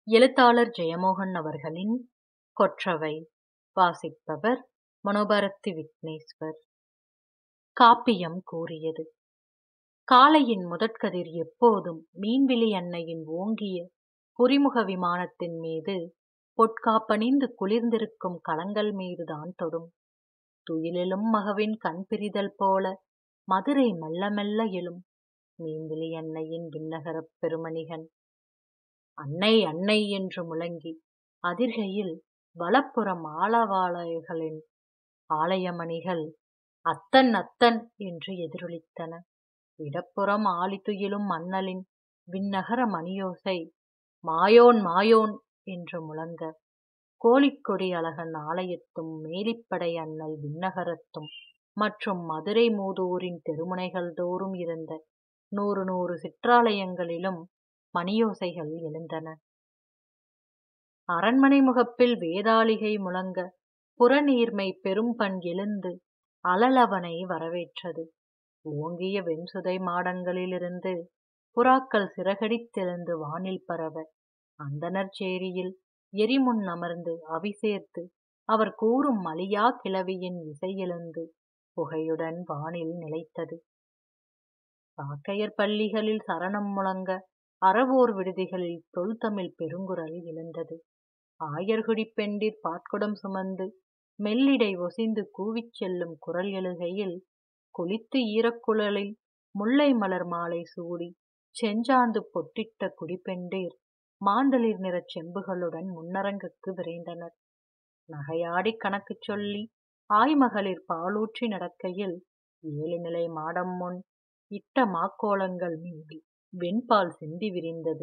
எழுத்தாளர் ஜெயமோகன் அவர்களின் கொற்றவை வாசிப்பவர் மனோபாரதி விக்னேஸ்வர் காப்பியம் கூறியது காலையின் முதற்கதிர் எப்போதும் மீன்விழி அன்னையின் ஓங்கிய புரிமுக விமானத்தின் மீது பொற்காப்பணிந்து குளிர்ந்திருக்கும் களங்கள் மீதுதான் தொடும் துயிலெழும் மகவின் கண் பிரிதல் போல மதுரை மெல்ல மெல்ல எழும் மீன்விழி அன்னையின் விண்ணகரப் பெருமணிகன் அன்னை அன்னை என்று முழங்கி அதிர்கையில் வலப்புறம் ஆலவாளைகளின் ஆலயமணிகள் அத்தன் அத்தன் என்று எதிரொலித்தன இடப்புறம் ஆலித்துயிலும் அண்ணலின் விண்ணகர மணியோசை மாயோன் மாயோன் என்று முழங்க கோழிக்கொடி அழகன் ஆலயத்தும் மேலிப்படை அண்ணல் விண்ணகரத்தும் மற்றும் மதுரை மூதூரின் தெருமுனைகள் தோறும் இருந்த நூறு நூறு சிற்றாலயங்களிலும் மணியோசைகள் எழுந்தன அரண்மனை முகப்பில் வேதாளிகை முழங்க புறநீர்மை பெரும்பண் எழுந்து அலலவனை வரவேற்றது ஓங்கிய வெண்சுதை மாடங்களிலிருந்து புறாக்கள் சிறகடித்தெழுந்து வானில் பரவ அந்தனர் சேரியில் எரிமுன் அமர்ந்து அவி சேர்த்து அவர் கூறும் மலியா கிளவியின் இசை எழுந்து புகையுடன் வானில் நிலைத்தது சாக்கையர் பள்ளிகளில் சரணம் முழங்க அறவோர் விடுதிகளில் தொல்தமிழ் பெருங்குரல் எழுந்தது ஆயர்குடி பெண்டிர் பாட்குடம் சுமந்து மெல்லிடை ஒசிந்து கூவிச் செல்லும் குரல் எழுகையில் குளித்து ஈரக்குழலில் முல்லை மலர் மாலை சூடி செஞ்சாந்து பொட்டிட்ட குடிப்பெண்டீர் மாந்தளிர் நிறச் செம்புகளுடன் முன்னரங்குக்கு விரைந்தனர் நகையாடி கணக்கு சொல்லி ஆய்மகளிர் பாலூற்றி நடக்கையில் ஏழு நிலை மாடம் முன் இட்ட மாக்கோலங்கள் மீது வெண்பால் சிந்தி விரிந்தது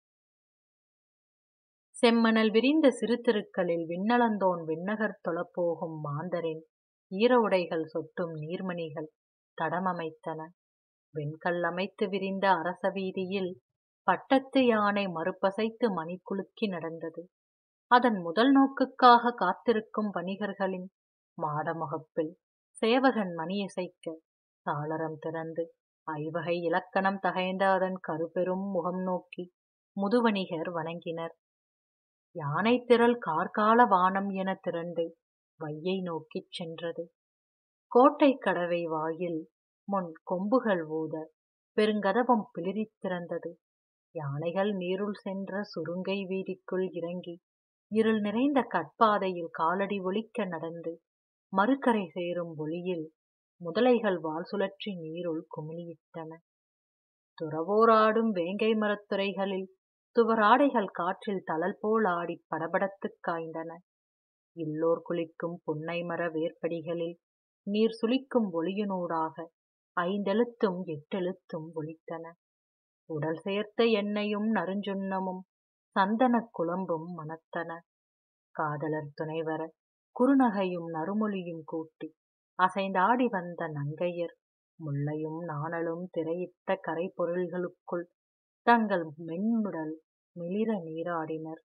செம்மணல் விரிந்த சிறு தெருக்களில் விண்ணளந்தோன் விண்ணகர் தொழப்போகும் மாந்தரின் ஈர உடைகள் சொட்டும் நீர்மணிகள் தடமமைத்தன வெண்கல் அமைத்து விரிந்த அரச வீதியில் பட்டத்து யானை மறுப்பசைத்து மணி குலுக்கி நடந்தது அதன் முதல் நோக்குக்காக காத்திருக்கும் வணிகர்களின் மாடமுகப்பில் சேவகன் மணியசைக்க சாளரம் திறந்து ஐவகை இலக்கணம் தகைந்த அதன் கருப்பெரும் முகம் நோக்கி முதுவணிகர் வணங்கினர் யானை திரள் கார்கால வானம் என திரண்டு வையை நோக்கிச் சென்றது கோட்டை கடவை வாயில் முன் கொம்புகள் ஊத பெருங்கதவம் பிளிரித் திறந்தது யானைகள் நீருள் சென்ற சுருங்கை வீதிக்குள் இறங்கி இருள் நிறைந்த கட்பாதையில் காலடி ஒலிக்க நடந்து மறுக்கரை சேரும் ஒளியில் முதலைகள் வால் சுழற்றி நீருள் குமிழியிட்டன துறவோராடும் வேங்கை மரத்துறைகளில் துவராடைகள் காற்றில் தளல் போல் ஆடி படபடத்துக் காய்ந்தன இல்லோர் குளிக்கும் புன்னை மர வேர்ப்படிகளில் நீர் சுளிக்கும் ஒளியினூடாக ஐந்தெழுத்தும் எட்டெழுத்தும் ஒலித்தன உடல் சேர்த்த எண்ணெயும் நறுஞ்சுண்ணமும் சந்தனக் குழம்பும் மணத்தன காதலர் துணைவர குறுநகையும் நறுமொழியும் கூட்டி அசைந்தாடி வந்த நங்கையர் முல்லையும் நாணலும் திரையிட்ட கரை பொருள்களுக்குள் தங்கள் மென்னுடல் மிளிர நீராடினர்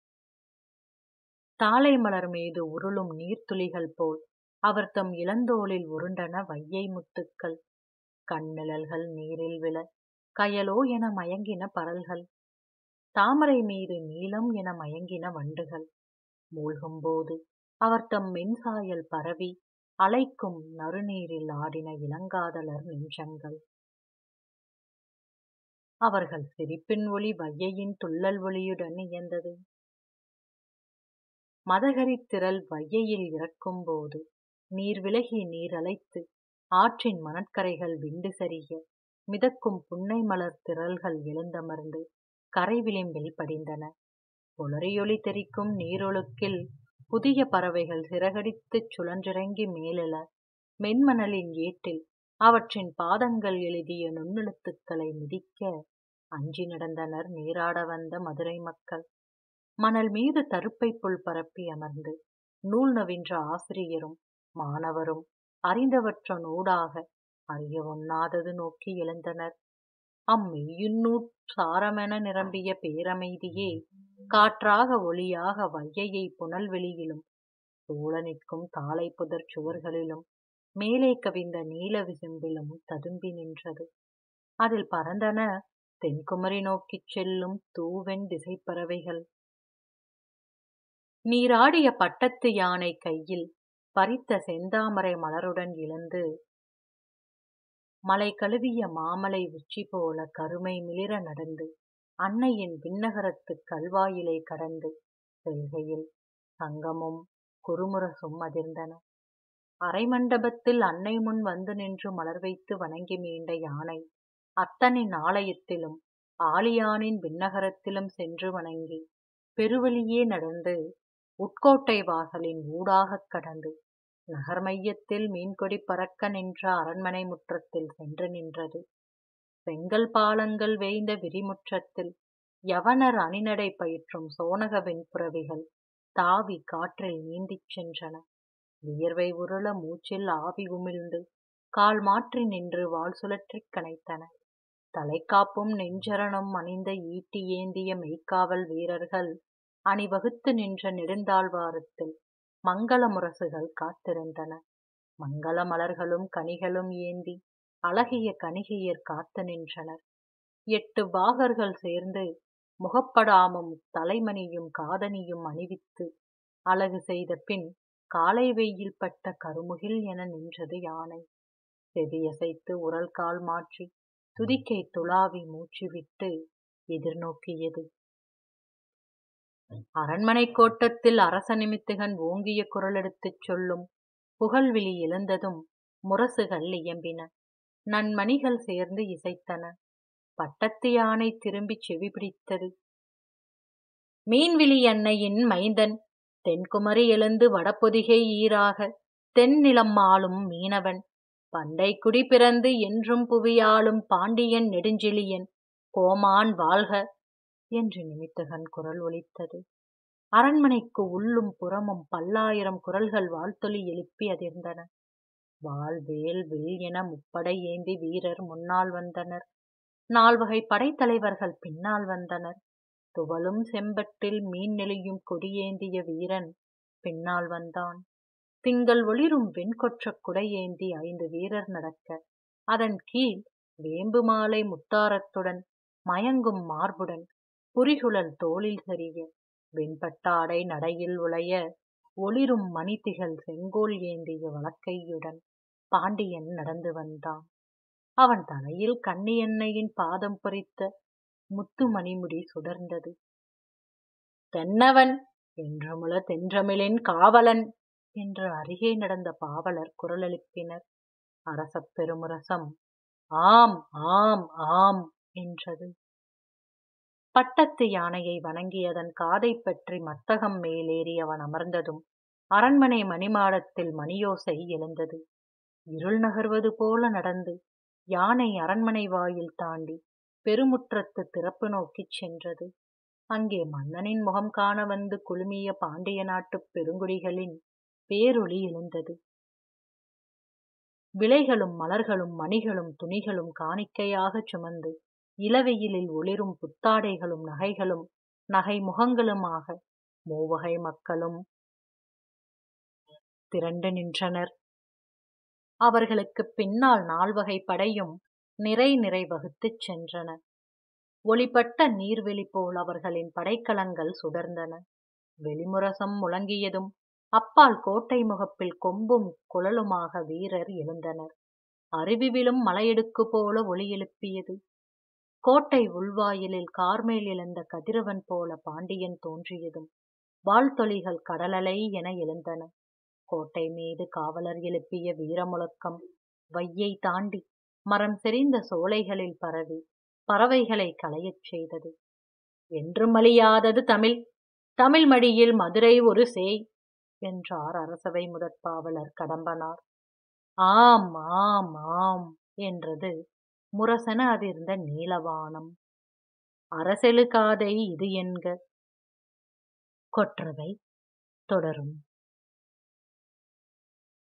தாளை மலர் மீது உருளும் நீர்த்துளிகள் போல் அவர் தம் இளந்தோளில் உருண்டன வையை முத்துக்கள் கண்ணிழல்கள் நீரில் விழ கயலோ என மயங்கின பரல்கள் தாமரை மீது நீலம் என மயங்கின வண்டுகள் மூழ்கும்போது அவர் தம் மென்சாயல் பரவி அலைக்கும் நறுநீரில் ஆடின இளங்காதலர் நெஞ்சங்கள் அவர்கள் சிரிப்பின் ஒளி வையையின் துள்ளல் ஒளியுடன் இயந்தது மதகரித் திரள் வையையில் இறக்கும்போது நீர் விலகி நீர் அலைத்து ஆற்றின் மணற்கரைகள் விண்டு சரிய மிதக்கும் புன்னை மலர் திரள்கள் எழுந்தமர்ந்து கரை விளிம்பில் படிந்தன ஒளறியொளி தெரிக்கும் நீரொழுக்கில் புதிய பறவைகள் சிறகடித்துச் சுழன்றிறங்கி மேலெழ மென்மணலின் ஏட்டில் அவற்றின் பாதங்கள் எழுதிய நுண்ணெழுத்துக்களை மிதிக்க அஞ்சி நடந்தனர் நீராட வந்த மதுரை மக்கள் மணல் மீது தருப்பை புல் பரப்பி அமர்ந்து நூல் நவின்ற ஆசிரியரும் மாணவரும் அறிந்தவற்றனூடாக அறிய ஒண்ணாதது நோக்கி எழுந்தனர் அம்மெய்யுன்னூற் சாரமென நிரம்பிய பேரமைதியே காற்றாக ஒளியாக வையையை புனல்வெளியிலும் சூழ நிற்கும் தாழை புதர் சுவர்களிலும் மேலே கவிந்த நீல விசும்பிலும் ததும்பி நின்றது அதில் பறந்தன தென்குமரி நோக்கிச் செல்லும் தூவெண் திசைப்பறவைகள் நீராடிய பட்டத்து யானை கையில் பறித்த செந்தாமரை மலருடன் இழந்து மலை கழுவிய மாமலை உச்சி போல கருமை மிளிர நடந்து அன்னையின் விண்ணகரத்துக் கல்வாயிலை கடந்து செல்கையில் சங்கமும் குறுமுரசும் அதிர்ந்தன அரைமண்டபத்தில் அன்னை முன் வந்து நின்று மலர் வைத்து வணங்கி மீண்ட யானை அத்தனின் ஆலயத்திலும் ஆலியானின் விண்ணகரத்திலும் சென்று வணங்கி பெருவழியே நடந்து உட்கோட்டை வாசலின் ஊடாகக் கடந்து நகர் மையத்தில் மீன்கொடி பறக்க நின்ற அரண்மனை முற்றத்தில் சென்று நின்றது செங்கல் பாலங்கள் வேய்ந்த விரிமுற்றத்தில் யவனர் அணிநடை பயிற்றும் சோனக வெண்புறவிகள் தாவி காற்றில் நீந்திச் சென்றன வியர்வை உருள மூச்சில் ஆவி உமிழ்ந்து கால் மாற்றி நின்று வாள் சுழற்றிக் கனைத்தன தலைக்காப்பும் நெஞ்சரணும் அணிந்த ஈட்டி ஏந்திய மெய்க்காவல் வீரர்கள் அணிவகுத்து நின்ற நெடுந்தாழ்வாரத்தில் மங்கள முரசுகள் காத்திருந்தன மங்கள மலர்களும் கனிகளும் ஏந்தி அழகிய கணிகையர் காத்து நின்றனர் எட்டு பாகர்கள் சேர்ந்து முகப்படாமும் தலைமணியும் காதணியும் அணிவித்து அழகு செய்த பின் காலை வெயில் பட்ட கருமுகில் என நின்றது யானை செவியசைத்து உரல் கால் மாற்றி துதிக்கை துளாவி மூச்சு விட்டு எதிர்நோக்கியது அரண்மனை கோட்டத்தில் அரச நிமித்துகன் ஓங்கிய குரல் எடுத்துச் சொல்லும் புகழ்விழி எழுந்ததும் முரசுகள் இயம்பின நன்மணிகள் சேர்ந்து இசைத்தன பட்டத்து யானை திரும்பிச் செவி பிடித்தது மீன்விழி அன்னையின் மைந்தன் தென்குமரி எழுந்து வடபொதிகை ஈராக தென்னிலம் ஆளும் மீனவன் பண்டை குடி பிறந்து என்றும் புவியாளும் பாண்டியன் நெடுஞ்செழியன் கோமான் வாழ்க என்று நிமித்தகன் குரல் ஒலித்தது அரண்மனைக்கு உள்ளும் புறமும் பல்லாயிரம் குரல்கள் வாழ்த்தொலி எழுப்பி அதிர்ந்தன வாள் வேல் வில் என முப்படை ஏந்தி வீரர் முன்னால் வந்தனர் நால்வகை படைத்தலைவர்கள் பின்னால் வந்தனர் துவளும் செம்பட்டில் மீன் நெளியும் கொடியேந்திய வீரன் பின்னால் வந்தான் திங்கள் ஒளிரும் வெண்கொற்ற குடையேந்தி ஐந்து வீரர் நடக்க அதன் கீழ் வேம்பு மாலை முத்தாரத்துடன் மயங்கும் மார்புடன் புரிகுழல் தோளில் சரிய வெண்பட்டாடை நடையில் உளைய ஒளிரும் மணித்திகள் செங்கோல் ஏந்திய வழக்கையுடன் பாண்டியன் நடந்து வந்தான் அவன் தலையில் கண்ணி எண்ணெயின் பாதம் பொறித்த முத்து மணிமுடி சுடர்ந்தது தென்னவன் என்றுமுல தென்றமிழின் காவலன் என்று அருகே நடந்த பாவலர் குரல் எழுப்பினர் அரசப் பெருமுரசம் ஆம் ஆம் ஆம் என்றது பட்டத்து யானையை வணங்கியதன் காதை பற்றி மத்தகம் மேலேறி அவன் அமர்ந்ததும் அரண்மனை மணிமாடத்தில் மணியோசை எழுந்தது இருள் நகர்வது போல நடந்து யானை அரண்மனை வாயில் தாண்டி பெருமுற்றத்து திறப்பு நோக்கிச் சென்றது அங்கே மன்னனின் முகம் காண வந்து குழுமிய பாண்டிய நாட்டுப் பெருங்குடிகளின் பேரொளி எழுந்தது விலைகளும் மலர்களும் மணிகளும் துணிகளும் காணிக்கையாகச் சுமந்து இளவெயிலில் ஒளிரும் புத்தாடைகளும் நகைகளும் நகை முகங்களுமாக மூவகை மக்களும் திரண்டு நின்றனர் அவர்களுக்கு பின்னால் நால்வகை படையும் நிறை நிறை வகுத்துச் சென்றன ஒளிப்பட்ட நீர்வெளி போல் அவர்களின் படைக்கலங்கள் சுடர்ந்தன வெளிமுரசம் முழங்கியதும் அப்பால் கோட்டை முகப்பில் கொம்பும் குழலுமாக வீரர் எழுந்தனர் அருவி விழும் மலையெடுக்கு போல ஒளி எழுப்பியது கோட்டை உள்வாயிலில் கார்மேல் எழுந்த கதிரவன் போல பாண்டியன் தோன்றியதும் வாழ்த்தொலிகள் கடலலை என எழுந்தன கோட்டை மீது காவலர் எழுப்பிய வீரமுழக்கம் வையை தாண்டி மரம் செறிந்த சோலைகளில் பரவி பறவைகளை களையச் செய்தது என்றும் அழியாதது தமிழ் தமிழ் மடியில் மதுரை ஒரு சேய் என்றார் அரசவை முதற்பாவலர் கடம்பனார் ஆம் ஆம் ஆம் என்றது முரசன அதிர்ந்த நீலவானம் அரசெழு காதை இது என்க கொற்றவை தொடரும்